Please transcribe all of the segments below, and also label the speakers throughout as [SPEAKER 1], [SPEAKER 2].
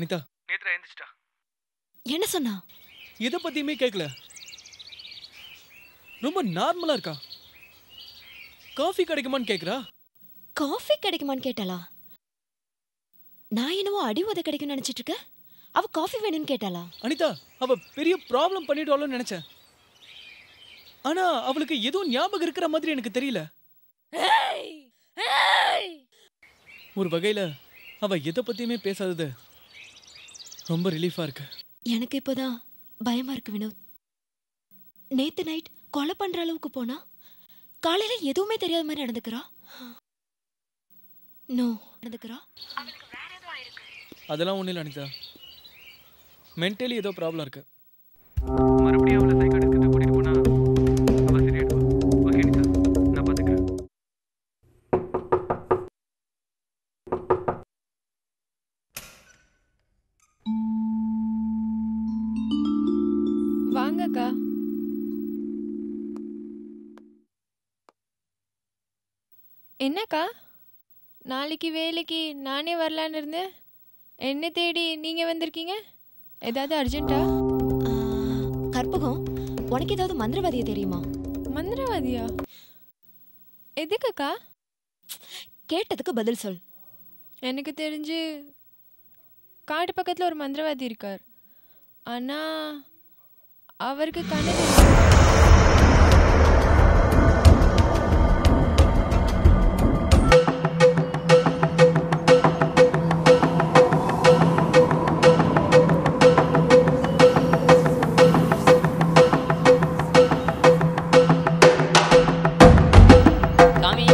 [SPEAKER 1] அனிதா
[SPEAKER 2] நேத்ரா எழுந்திரிச்சிட்டா
[SPEAKER 3] என்ன சொன்னா
[SPEAKER 1] எதை பத்தியுமே கேட்கல ரொம்ப நார்மலா இருக்கா காஃபி கிடைக்குமான்னு கேக்குறா
[SPEAKER 3] காஃபி கிடைக்குமான்னு கேட்டாளா நான் என்னவோ அடி உத கிடைக்கும்னு நினைச்சிட்டு இருக்க அவ காஃபி வேணும்னு கேட்டாளா
[SPEAKER 1] அனிதா அவ பெரிய ப்ராப்ளம் பண்ணிடுவாளோன்னு நினைச்சேன் ஆனா அவளுக்கு எதுவும் ஞாபகம் இருக்கிற மாதிரி எனக்கு தெரியல ஒரு வகையில அவ எதை பத்தியுமே பேசாதது ரொம்ப ரிலீஃபா இருக்கு
[SPEAKER 3] எனக்கு இப்போதான் பயமா இருக்கு வினோத் நேத்து நைட் கொலை பண்ற அளவுக்கு போனா காலையில எதுவுமே தெரியாத மாதிரி நடந்துக்கிறா நோ நடந்துக்கிறா
[SPEAKER 1] அதெல்லாம் ஒண்ணும் இல்லை அனிதா மென்டலி ஏதோ ப்ராப்ளம் இருக்கு
[SPEAKER 2] மறுபடியும் அவளை சைக்காட்டிஸ்ட் கூட்டிட்டு போனா அவ சரியாயிடுவா ஓகே அனிதா நான் பாத்துக்கிறேன்
[SPEAKER 4] வாங்கக்கா என்னக்கா நாளைக்கு வேலைக்கு நானே வரலான்னு இருந்தேன் என்ன தேடி நீங்கள் வந்திருக்கீங்க ஏதாவது அர்ஜென்ட்டா
[SPEAKER 3] ஆ, கற்பகம் உனக்கு ஏதாவது மந்திரவாதிய தெரியுமா
[SPEAKER 4] மந்திரவாதியா எதுக்குக்கா
[SPEAKER 3] கேட்டதுக்கு பதில் சொல்
[SPEAKER 4] எனக்கு தெரிஞ்சு காட்டு பக்கத்தில் ஒரு மந்திரவாதி இருக்கார் ஆனால் அவருக்கு கண்ணு தெரியும்
[SPEAKER 5] சாமி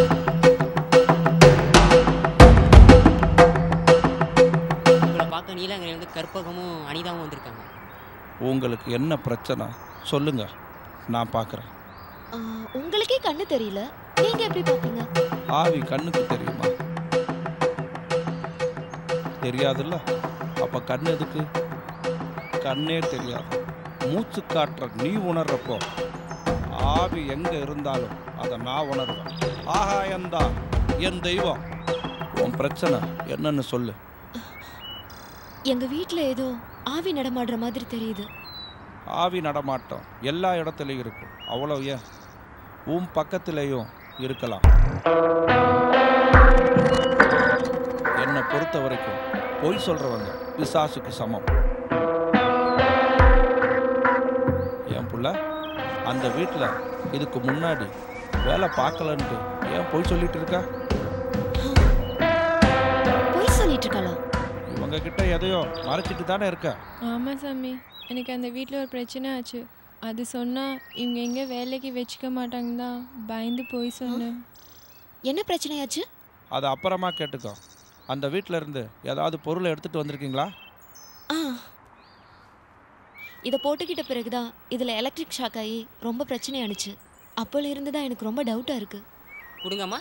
[SPEAKER 5] உங்களை பார்க்க நீலங்கிரிலேருந்து கற்பகமும் அனிதாவும் வந்திருக்காங்க
[SPEAKER 6] உங்களுக்கு என்ன பிரச்சனை சொல்லுங்க நான் பார்க்குறேன்
[SPEAKER 3] ஆ, உங்களுக்கே கண்ணு தெரியல நீங்க எப்படி பாப்பீங்க
[SPEAKER 6] ஆவி கண்ணுக்கு தெரியுமா தெரியாதுல்ல அப்ப கண் எதுக்கு கண்ணே தெரியாது மூச்சு காற்ற நீ உணர்றப்போ ஆவி எங்க இருந்தாலும் அதை நான் உணர்வேன் ஆகாயந்தான் என் தெய்வம் உன் பிரச்சனை என்னன்னு சொல்லு
[SPEAKER 3] எங்க வீட்ல ஏதோ ஆவி நடமாடுற மாதிரி தெரியுது
[SPEAKER 6] ஆவி நடமாட்டம் எல்லா இடத்துலையும் இருக்கும் அவ்வளோ ஏன் உன் பக்கத்திலேயும் இருக்கலாம் என்னை பொறுத்த வரைக்கும் பொய் சொல்றவங்க பிசாசுக்கு சமம் என் புள்ள அந்த வீட்டில் இதுக்கு முன்னாடி வேலை பார்க்கலன்ட்டு ஏன் பொய் சொல்லிட்டு இருக்கா
[SPEAKER 3] பொய் சொல்லிட்டு இருக்கலாம்
[SPEAKER 6] இவங்க கிட்ட எதையோ மறைச்சிட்டு தானே இருக்க
[SPEAKER 4] ஆமாம் சாமி எனக்கு அந்த வீட்டில் ஒரு பிரச்சனை ஆச்சு அது சொன்னால் இவங்க எங்கே வேலைக்கு வச்சுக்க மாட்டாங்க தான் பயந்து போய் சொன்னேன்
[SPEAKER 3] என்ன பிரச்சனையாச்சு
[SPEAKER 6] அதை அப்புறமா கேட்டுக்கோ அந்த வீட்டில் இருந்து ஏதாவது பொருளை எடுத்துட்டு வந்திருக்கீங்களா
[SPEAKER 3] ஆ இதை போட்டுக்கிட்ட பிறகுதான் இதுல எலக்ட்ரிக் ஷாக் ஆகி ரொம்ப பிரச்சனையானுச்சு அப்போல இருந்து தான் எனக்கு ரொம்ப டவுட்டா இருக்கு
[SPEAKER 5] கொடுங்கம்மா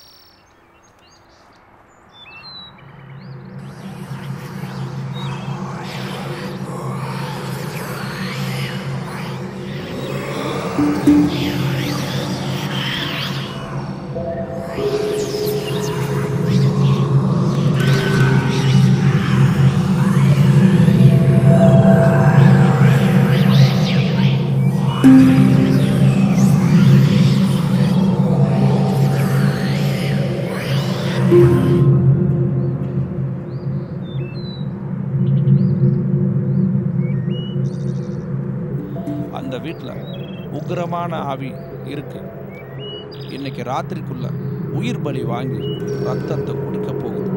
[SPEAKER 6] அந்த வீட்டில் உக்கிரமான ஆவி இருக்கு இன்னைக்கு ராத்திரிக்குள்ள உயிர் பலி வாங்கி ரத்தத்தை குடிக்க போகுது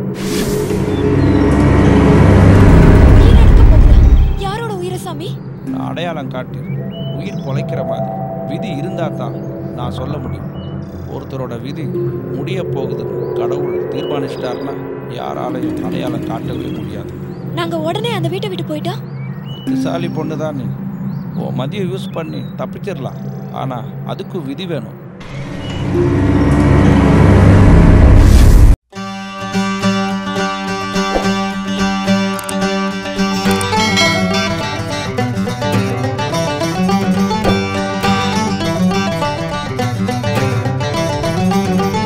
[SPEAKER 3] உயிர் எடுக்க போகுதா? யாரோட உயிரசாமி
[SPEAKER 6] நான் அடையாளம் காட்டி உயிர் பொழைக்கிற மாதிரி விதி இருந்தால் தான் நான் சொல்ல முடியும் ஒருத்தரோட விதி முடிய போகுதுன்னு கடவுள் தீர்மானிச்சிட்டாருன்னா யாராலையும் அடையாளம் காட்டவே முடியாது
[SPEAKER 3] நாங்க உடனே அந்த வீட்டை விட்டு போயிட்டா
[SPEAKER 6] புத்திசாலி பொண்ணு தான் நீ உன் மதியை யூஸ் பண்ணி தப்பிச்சிடலாம் ஆனால் அதுக்கு விதி வேணும்
[SPEAKER 3] ஆ